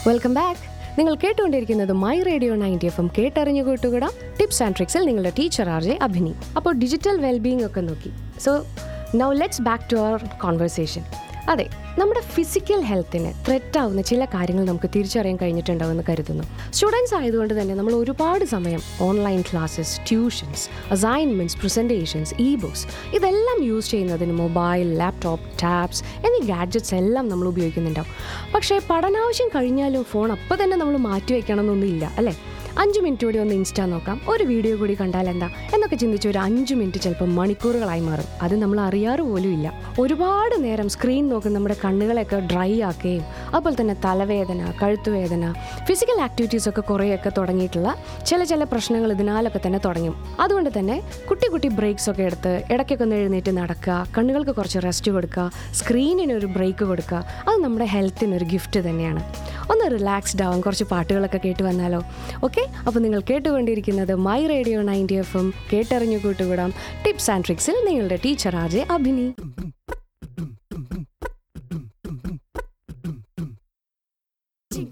welcome back നിങ്ങൾ കേട്ടുകൊണ്ടിരിക്കുന്നത് my radio ninety F M കേട്ടറിഞ്ഞു കൂട്ടുകൂടാം ടിപ്സ് ആൻഡ് ട്രിക്സിൽ നിങ്ങളുടെ ടീച്ചർ ആർ ജെ അഭിനി അപ്പോൾ ഡിജിറ്റൽ വെൽബീങ് ഒക്കെ നോക്കി so now let's back to our conversation അതെ നമ്മുടെ ഫിസിക്കൽ ഹെൽത്തിന് ത്രെറ്റ് ആവുന്ന ചില കാര്യങ്ങൾ നമുക്ക് തിരിച്ചറിയാൻ കഴിഞ്ഞിട്ടുണ്ടാവുമെന്ന് കരുതുന്നു സ്റ്റുഡൻസ് ആയതുകൊണ്ട് തന്നെ നമ്മൾ ഒരുപാട് സമയം online classes tuitions assignments presentations e books ഇതെല്ലാം യൂസ് ചെയ്യുന്നതിന് മൊബൈൽ ലാപ്ടോപ്പ് ടാബ്സ് എന്നീ ഗാഡ്ജറ്റ്സ് എല്ലാം നമ്മൾ ഉപയോഗിക്കുന്നുണ്ടാവും പക്ഷേ പഠനാവശ്യം കഴിഞ്ഞാലും ഫോൺ അപ്പോൾ തന്നെ നമ്മൾ മാറ്റി വയ്ക്കണം എന്നൊന്നുമില്ല അല്ലേ അഞ്ച് മിനിറ്റ് കൂടി ഒന്ന് ഇൻസ്റ്റാ നോക്കാം ഒരു വീഡിയോ കൂടി കണ്ടാൽ എന്താ എന്നൊക്കെ ചിന്തിച്ച് ഒരു അഞ്ച് മിനിറ്റ് ചിലപ്പോൾ മണിക്കൂറുകളായി മാറും അത് നമ്മൾ അറിയാറ് പോലും ഇല്ല ഒരുപാട് നേരം സ്ക്രീൻ നോക്കി നമ്മുടെ കണ്ണുകളെയൊക്കെ ഡ്രൈ ആക്കുകയും അതുപോലെ തന്നെ തലവേദന കഴുത്തുവേദന ഫിസിക്കൽ ആക്ടിവിറ്റീസ് ഒക്കെ കുറേയൊക്കെ തുടങ്ങിയിട്ടുള്ള ചില ചില പ്രശ്നങ്ങൾ ഇതിനാലൊക്കെ തന്നെ തുടങ്ങും അതുകൊണ്ട് തന്നെ കുട്ടി കുട്ടി ബ്രേക്സ് ഒക്കെ എടുത്ത് ഇടയ്ക്കൊക്കെ ഒന്ന് എഴുന്നേറ്റ് നടക്കുക കണ്ണുകൾക്ക് കുറച്ച് റെസ്റ്റ് കൊടുക്കുക സ്ക്രീനിന് ഒരു ബ്രേക്ക് കൊടുക്കുക അത് നമ്മുടെ ഹെൽത്തിന് ഒരു ഗിഫ്റ്റ് തന്നെയാണ് ഒന്ന് റിലാക്സ്ഡ് ആവാം കുറച്ച് പാട്ടുകളൊക്കെ കേട്ട് വന്നാലോ ഓക്കെ അപ്പോൾ നിങ്ങൾ കേട്ടുകൊണ്ടിരിക്കുന്നത് my radio ninety F M കേട്ടറിഞ്ഞു കൂട്ടുകൂടാം ടിപ്സ് ആൻഡ് ട്രിക്സിൽ നിങ്ങളുടെ ടീച്ചർ ആർ ജെ അഭിനി